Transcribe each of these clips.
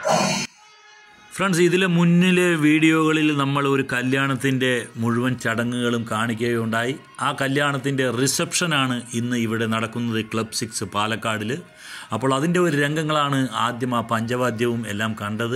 friends ഇതിലെ മുന്നിലെ വീഡിയോകളിൽ നമ്മൾ ഒരു കല്യാണത്തിൻ്റെ മുഴുവൻ ചടങ്ങുകളും കാണിക്കുകയുണ്ടായി ആ കല്യാണത്തിൻ്റെ റിസപ്ഷനാണ് ഇന്ന് ഇവിടെ നടക്കുന്നത് ക്ലബ് സിക്സ് പാലക്കാടിൽ അപ്പോൾ അതിൻ്റെ ഒരു രംഗങ്ങളാണ് ആദ്യം ആ പഞ്ചവാദ്യവും എല്ലാം കണ്ടത്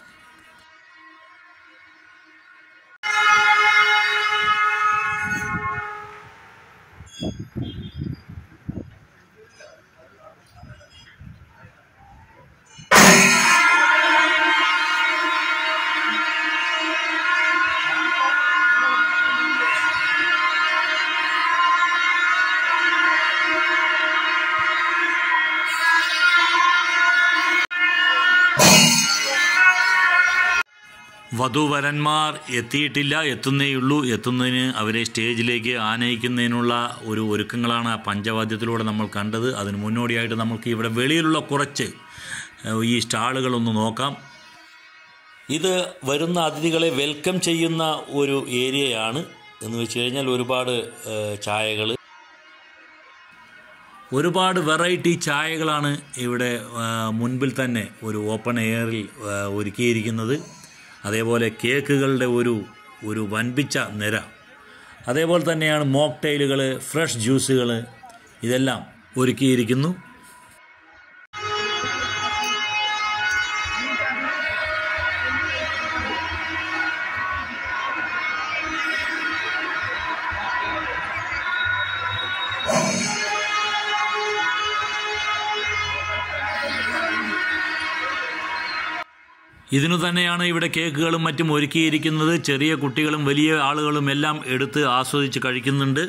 വധുവരന്മാർ എത്തിയിട്ടില്ല എത്തുന്നേയുള്ളൂ എത്തുന്നതിന് അവരെ സ്റ്റേജിലേക്ക് ആനയിക്കുന്നതിനുള്ള ഒരു ഒരുക്കങ്ങളാണ് ആ പഞ്ചവാദ്യത്തിലൂടെ നമ്മൾ കണ്ടത് അതിന് മുന്നോടിയായിട്ട് നമുക്ക് ഇവിടെ വെളിയിലുള്ള കുറച്ച് ഏഹ്, ഈ സ്റ്റാളുകളൊന്ന് നോക്കാം ഇത് വരുന്ന അതിഥികളെ വെൽക്കം ചെയ്യുന്ന ഒരു ഏരിയയാണ് എന്ന് വെച്ച് കഴിഞ്ഞാൽ ഒരുപാട് ചായകൾ ഒരുപാട് വെറൈറ്റി ചായകളാണ് ഇവിടെ ആ, മുൻപിൽ തന്നെ ഒരു ഓപ്പൺ എയറിൽ ആ, ഒരുക്കിയിരിക്കുന്നത് അതേപോലെ കേക്കുകളുടെ ഒരു ഒരു വൻപിച്ച നിര അതേപോലെ തന്നെയാണ് മോക്ടെയിലുകൾ ഫ്രഷ് ജ്യൂസുകൾ ഇതെല്ലാം ഒരുക്കിയിരിക്കുന്നു ഇതിനു തന്നെയാണ് ഇവിടെ കേക്കുകളും മറ്റും ഒരുക്കിയിരിക്കുന്നത് ചെറിയ കുട്ടികളും വലിയ ആളുകളും എല്ലാം എടുത്ത് ആസ്വദിച്ച് കഴിക്കുന്നുണ്ട്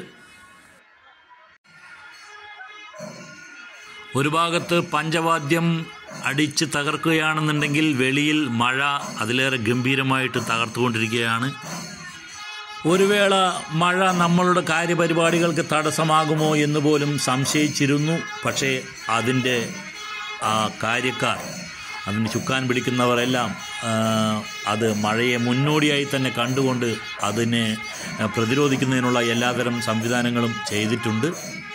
ഒരു ഭാഗത്ത് പഞ്ചവാദ്യം അടിച്ച് തകർക്കുകയാണെന്നുണ്ടെങ്കിൽ വെളിയിൽ മഴ അതിലേറെ ഗംഭീരമായിട്ട് തകർത്തുകൊണ്ടിരിക്കുകയാണ് ഒരു വേള മഴ നമ്മളുടെ കാര്യപരിപാടികൾക്ക് തടസ്സമാകുമോ എന്ന് പോലും സംശയിച്ചിരുന്നു പക്ഷേ അതിൻ്റെ ആ കാര്യക്കാർ അതിന് ചുക്കാൻ പിടിക്കുന്നവരെല്ലാം ആ, അത് മഴയെ മുന്നോടിയായി തന്നെ കണ്ടുകൊണ്ട് അതിനെ പ്രതിരോധിക്കുന്നതിനുള്ള എല്ലാതരം സംവിധാനങ്ങളും ചെയ്തിട്ടുണ്ട്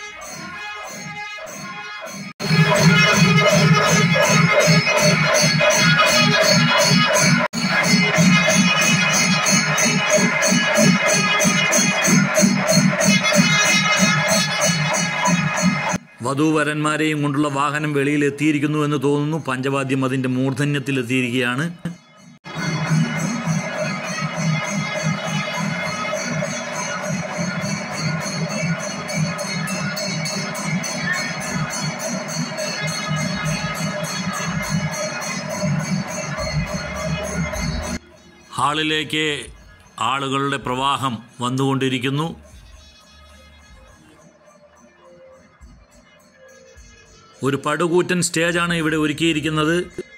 വധൂവരന്മാരെയും കൊണ്ടുള്ള വാഹനം വെളിയിൽ എത്തിയിരിക്കുന്നു എന്ന് തോന്നുന്നു പഞ്ചവാദ്യം അതിൻ്റെ മൂർധന്യത്തിൽ എത്തിയിരിക്കുകയാണ് ഹാളിലേക്ക് ആളുകളുടെ പ്രവാഹം വന്നുകൊണ്ടിരിക്കുന്നു ഒരു പടുകൂറ്റൻ സ്റ്റേജാണ് ഇവിടെ ഒരുക്കിയിരിക്കുന്നത്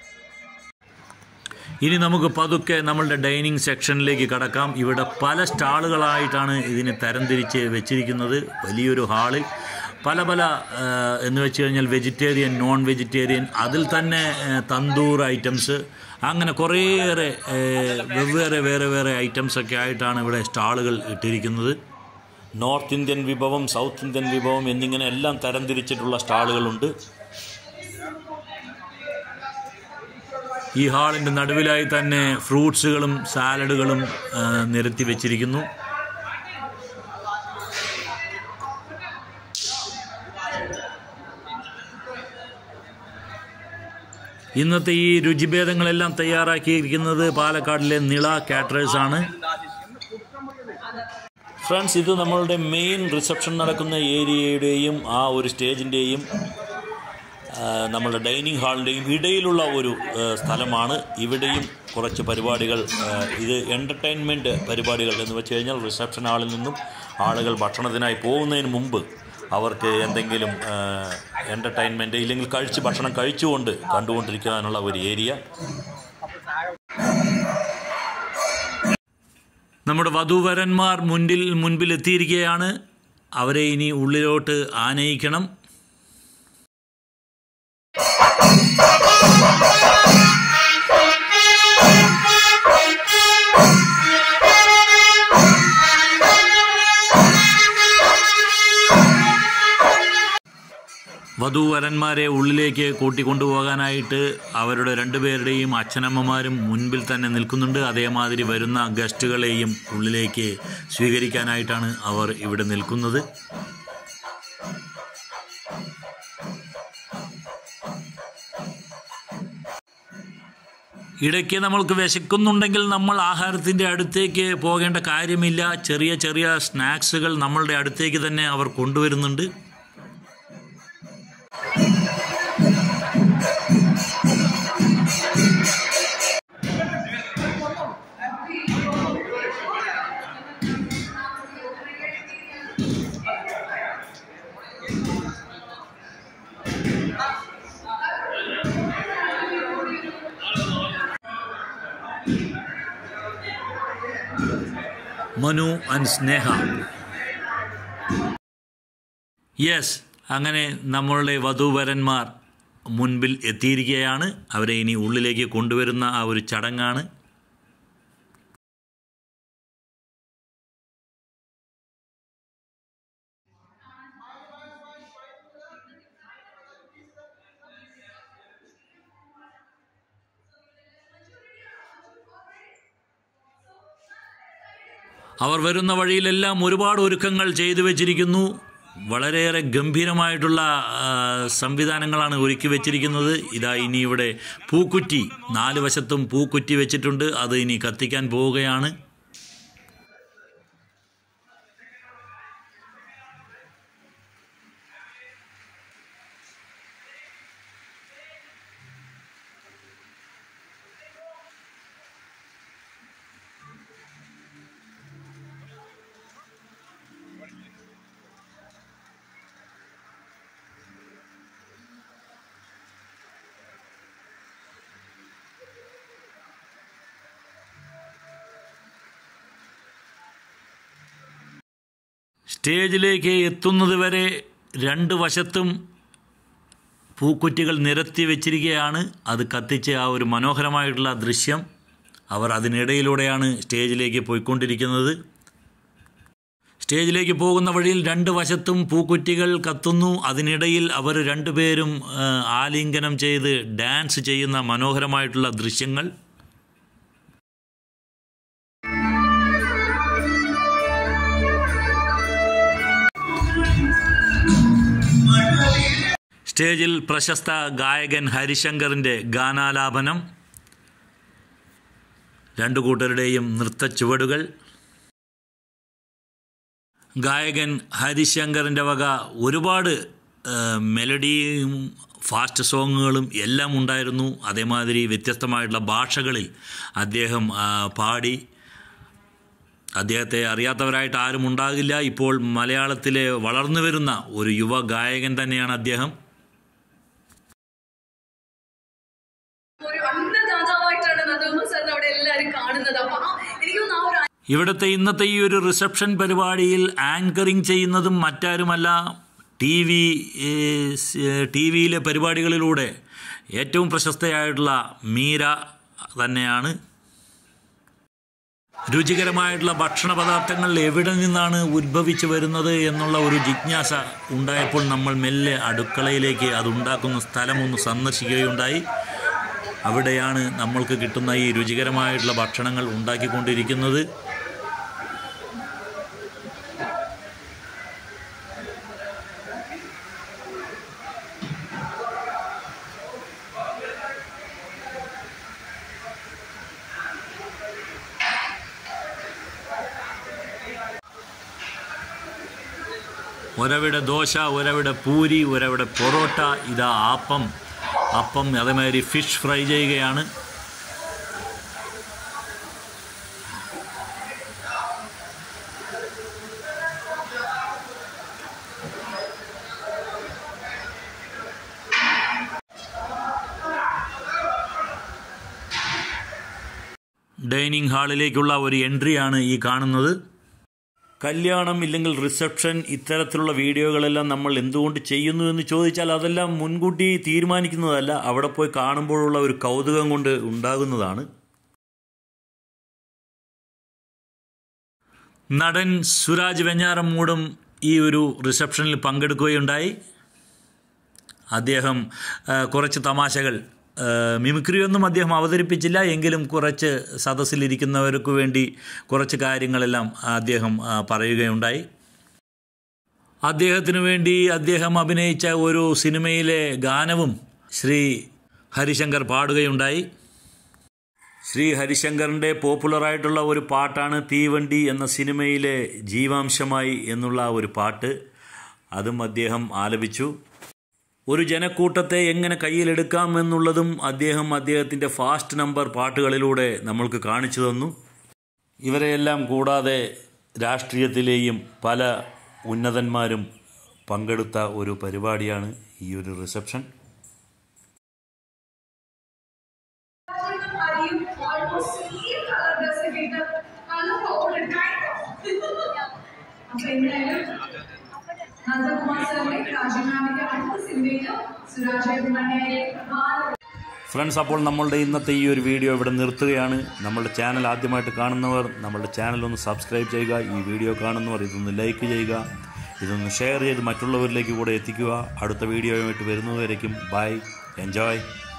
ഇനി നമുക്ക് പതുക്കെ നമ്മളുടെ ഡൈനിങ് സെക്ഷനിലേക്ക് കടക്കാം ഇവിടെ പല സ്റ്റാളുകളായിട്ടാണ് ഇതിനെ തരംതിരിച്ച് വെച്ചിരിക്കുന്നത് വലിയൊരു ഹാളിൽ പല പല ആ, എന്ന് വെച്ച് കഴിഞ്ഞാൽ വെജിറ്റേറിയൻ നോൺ വെജിറ്റേറിയൻ അതിൽ തന്നെ ആ, തന്തൂർ ഐറ്റംസ് അങ്ങനെ കുറേയേറെ ആ, വെവ്വേറെ വേറെ വേറെ ഐറ്റംസ് ഒക്കെ ആയിട്ടാണ് ഇവിടെ സ്റ്റാളുകൾ ഇട്ടിരിക്കുന്നത് നോർത്ത് ഇന്ത്യൻ വിഭവം സൗത്ത് ഇന്ത്യൻ വിഭവം എന്നിങ്ങനെ എല്ലാം തരംതിരിച്ചിട്ടുള്ള സ്റ്റാളുകളുണ്ട് ഈ ഹാളിൻ്റെ നടുവിലായി തന്നെ ഫ്രൂട്ട്സുകളും സാലഡുകളും ആ, നിരത്തി വെച്ചിരിക്കുന്നു ഇന്നത്തെ ഈ രുചിഭേദങ്ങളെല്ലാം തയ്യാറാക്കിയിരിക്കുന്നത് പാലക്കാടിലെ നിള കാറ്ററേഴ്സ് ആണ് ഫ്രണ്ട്സ് ഇത് നമ്മളുടെ മെയിൻ റിസപ്ഷൻ നടക്കുന്ന ഏരിയയുടെയും ആ ഒരു സ്റ്റേജിൻ്റെയും നമ്മളുടെ ഡൈനിങ് ഹാളിൻ്റെയും ഇടയിലുള്ള ഒരു ആ, സ്ഥലമാണ് ഇവിടെയും കുറച്ച് പരിപാടികൾ ആ, ഇത് എൻ്റർടൈൻമെൻറ്റ് പരിപാടികൾ എന്ന് വെച്ച് കഴിഞ്ഞാൽ റിസപ്ഷൻ ഹാളിൽ നിന്നും ആളുകൾ ഭക്ഷണത്തിനായി പോകുന്നതിന് മുമ്പ് അവർക്ക് എന്തെങ്കിലും എൻ്റർടൈൻമെൻറ്റ് ഇല്ലെങ്കിൽ കഴിച്ച് ഭക്ഷണം കഴിച്ചുകൊണ്ട് കണ്ടുകൊണ്ടിരിക്കാനുള്ള ഒരു ഏരിയ നമ്മുടെ വധൂവരന്മാർ മുൻപിൽ മുൻപിൽ എത്തിയിരിക്കുകയാണ് അവരെ ഇനി ഉള്ളിലോട്ട് ആനയിക്കണം വധൂവരന്മാരെ ഉള്ളിലേക്ക് കൂട്ടിക്കൊണ്ടുപോകാനായിട്ട് അവരുടെ രണ്ടുപേരുടെയും അച്ഛനമ്മമാരും മുൻപിൽ തന്നെ നിൽക്കുന്നുണ്ട് അതേമാതിരി വരുന്ന ഗസ്റ്റുകളെയും ഉള്ളിലേക്ക് സ്വീകരിക്കാനായിട്ടാണ് അവർ ഇവിടെ നിൽക്കുന്നത് ഇടയ്ക്ക് നമ്മൾക്ക് വിശക്കുന്നുണ്ടെങ്കിൽ നമ്മൾ ആഹാരത്തിൻ്റെ അടുത്തേക്ക് പോകേണ്ട കാര്യമില്ല ചെറിയ ചെറിയ സ്നാക്സുകൾ നമ്മളുടെ അടുത്തേക്ക് തന്നെ അവർ കൊണ്ടുവരുന്നുണ്ട് മനു ആൻഡ് സ്നേഹ യെസ് അങ്ങനെ നമ്മളുടെ വധൂവരന്മാർ മുൻപിൽ എത്തിയിരിക്കുകയാണ് അവരെ ഇനി ഉള്ളിലേക്ക് കൊണ്ടുവരുന്ന ആ ഒരു ചടങ്ങാണ് അവർ വരുന്ന വഴിയിലെല്ലാം ഒരുപാട് ഒരുക്കങ്ങൾ ചെയ്തു വെച്ചിരിക്കുന്നു വളരെയേറെ ഗംഭീരമായിട്ടുള്ള ആ, സംവിധാനങ്ങളാണ് ഒരുക്കി വെച്ചിരിക്കുന്നത് ഇതാ ഇനി ഇവിടെ പൂക്കുറ്റി നാല് വശത്തും പൂക്കുറ്റി വെച്ചിട്ടുണ്ട് അത് ഇനി കത്തിക്കാൻ പോവുകയാണ് സ്റ്റേജിലേക്ക് എത്തുന്നത് വരെ രണ്ട് വശത്തും പൂക്കുറ്റികൾ നിരത്തി വെച്ചിരിക്കുകയാണ് അത് കത്തിച്ച് ആ ഒരു മനോഹരമായിട്ടുള്ള ദൃശ്യം അവർ അതിനിടയിലൂടെയാണ് സ്റ്റേജിലേക്ക് പോയിക്കൊണ്ടിരിക്കുന്നത് സ്റ്റേജിലേക്ക് പോകുന്ന വഴിയിൽ രണ്ട് വശത്തും പൂക്കുറ്റികൾ കത്തുന്നു അതിനിടയിൽ അവർ രണ്ടുപേരും ആ, ആലിംഗനം ചെയ്ത് ഡാൻസ് ചെയ്യുന്ന മനോഹരമായിട്ടുള്ള ദൃശ്യങ്ങൾ സ്റ്റേജിൽ പ്രശസ്ത ഗായകൻ ഹരിശങ്കറിൻ്റെ ഗാനാലാപനം രണ്ടു കൂട്ടരുടെയും നൃത്ത ചുവടുകൾ ഗായകൻ ഹരിശങ്കറിൻ്റെ വക ഒരുപാട് ആ, മെലഡിയും ഫാസ്റ്റ് സോങ്ങുകളും എല്ലാം ഉണ്ടായിരുന്നു അതേമാതിരി വ്യത്യസ്തമായിട്ടുള്ള ഭാഷകളിൽ അദ്ദേഹം ആ, പാടി അദ്ദേഹത്തെ അറിയാത്തവരായിട്ട് ആരും ഉണ്ടാകില്ല ഇപ്പോൾ മലയാളത്തിലെ വളർന്നു വരുന്ന ഒരു യുവ ഗായകൻ തന്നെയാണ് അദ്ദേഹം ഒരു അന്നദാതാവായിട്ടാണ് നദോമ സാർ അവിടെ എല്ലാവരും കാണുന്നത് അപ്പൊ ആ എനിക്ക് തോന്നുന്നു ആ ഒരു ഇവിടുത്തെ ഇന്നത്തെ ഈ ഒരു റിസപ്ഷൻ പരിപാടിയിൽ ആങ്കറിങ് ചെയ്യുന്നതും മറ്റാരുമല്ല ടി വി ടി വിയിലെ പരിപാടികളിലൂടെ ഏറ്റവും പ്രശസ്തയായിട്ടുള്ള മീര തന്നെയാണ് രുചികരമായിട്ടുള്ള ഭക്ഷണ പദാർത്ഥങ്ങൾ എവിടെ നിന്നാണ് ഉദ്ഭവിച്ചു വരുന്നത് എന്നുള്ള ഒരു ജിജ്ഞാസ ഉണ്ടായപ്പോൾ നമ്മൾ മെല്ലെ അടുക്കളയിലേക്ക് അത് ഉണ്ടാക്കുന്ന സ്ഥലം ഒന്ന് സന്ദർശിക്കുകയുണ്ടായി അവിടെയാണ് നമ്മൾക്ക് കിട്ടുന്ന ഈ രുചികരമായിട്ടുള്ള ഭക്ഷണങ്ങൾ ഉണ്ടാക്കിക്കൊണ്ടിരിക്കുന്നത് ഒരവിടെ ദോശ ഒരവിടെ പൂരി ഒരവിടെ പൊറോട്ട ഇതാ ആപ്പം അപ്പം അതേമാതിരി ഫിഷ് ഫ്രൈ ചെയ്യുകയാണ് ഡൈനിങ് ഹാളിലേക്കുള്ള ഒരു എൻട്രിയാണ് ഈ കാണുന്നത് കല്യാണം ഇല്ലെങ്കിൽ റിസപ്ഷൻ ഇത്തരത്തിലുള്ള വീഡിയോകളെല്ലാം നമ്മൾ എന്തുകൊണ്ട് ചെയ്യുന്നു എന്ന് ചോദിച്ചാൽ അതെല്ലാം മുൻകൂട്ടി തീരുമാനിക്കുന്നതല്ല അവിടെ പോയി കാണുമ്പോഴുള്ള ഒരു കൗതുകം കൊണ്ട് ഉണ്ടാകുന്നതാണ് നടൻ സുരാജ് വെഞ്ഞാറമ്മൂടും ഈ ഒരു റിസപ്ഷനിൽ പങ്കെടുക്കുകയുണ്ടായി അദ്ദേഹം ആ, കുറച്ച് തമാശകൾ ആ, മിമിക്രിയൊന്നും അദ്ദേഹം അവതരിപ്പിച്ചില്ല എങ്കിലും കുറച്ച് സദസ്സിലിരിക്കുന്നവർക്ക് വേണ്ടി കുറച്ച് കാര്യങ്ങളെല്ലാം അദ്ദേഹം ആ, പറയുകയുണ്ടായി അദ്ദേഹത്തിനു വേണ്ടി അദ്ദേഹം അഭിനയിച്ച ഒരു സിനിമയിലെ ഗാനവും ശ്രീ ഹരിശങ്കർ പാടുകയുണ്ടായി ശ്രീ ഹരിശങ്കറിൻ്റെ പോപ്പുലറായിട്ടുള്ള ഒരു പാട്ടാണ് തീവണ്ടി എന്ന സിനിമയിലെ ജീവാംശമായി എന്നുള്ള ഒരു പാട്ട് അതും അദ്ദേഹം ആലപിച്ചു ഒരു ജനക്കൂട്ടത്തെ എങ്ങനെ കയ്യിലെടുക്കാം എന്നുള്ളതും അദ്ദേഹം അദ്ദേഹത്തിൻ്റെ ഫാസ്റ്റ് നമ്പർ പാട്ടുകളിലൂടെ നമ്മൾക്ക് കാണിച്ചു തന്നു ഇവരെയെല്ലാം കൂടാതെ രാഷ്ട്രീയത്തിലെയും പല ഉന്നതന്മാരും പങ്കെടുത്ത ഒരു പരിപാടിയാണ് ഈ ഒരു റിസപ്ഷൻ അരിയും ഓൾമോസ്റ്റ് സെയിം കളർ ഡ്രസ് ഇട്ടിട്ട് കളർ ഫോർവേഡ് കൈൻഡ് അപ്പൊ എന്തായാലും നന്ദകുമാർ സാറിന്റെ രാജീവ്ഗാന്ധിന്റെ അടുത്ത സിനിമയില് സുരാജ് കുമാരിയെ ഫ്രണ്ട്സ് അപ്പോൾ നമ്മളുടെ ഇന്നത്തെ ഈ ഒരു വീഡിയോ ഇവിടെ നിർത്തുകയാണ് നമ്മളുടെ ചാനൽ ആദ്യമായിട്ട് കാണുന്നവർ നമ്മളുടെ ചാനൽ ഒന്ന് സബ്സ്ക്രൈബ് ചെയ്യുക ഈ വീഡിയോ കാണുന്നവർ ഇതൊന്ന് ലൈക്ക് ചെയ്യുക ഇതൊന്ന് ഷെയർ ചെയ്ത് മറ്റുള്ളവരിലേക്ക് കൂടെ എത്തിക്കുക അടുത്ത വീഡിയോയുമായിട്ട് വരുന്നതുവരേക്കും ബൈ എൻജോയ്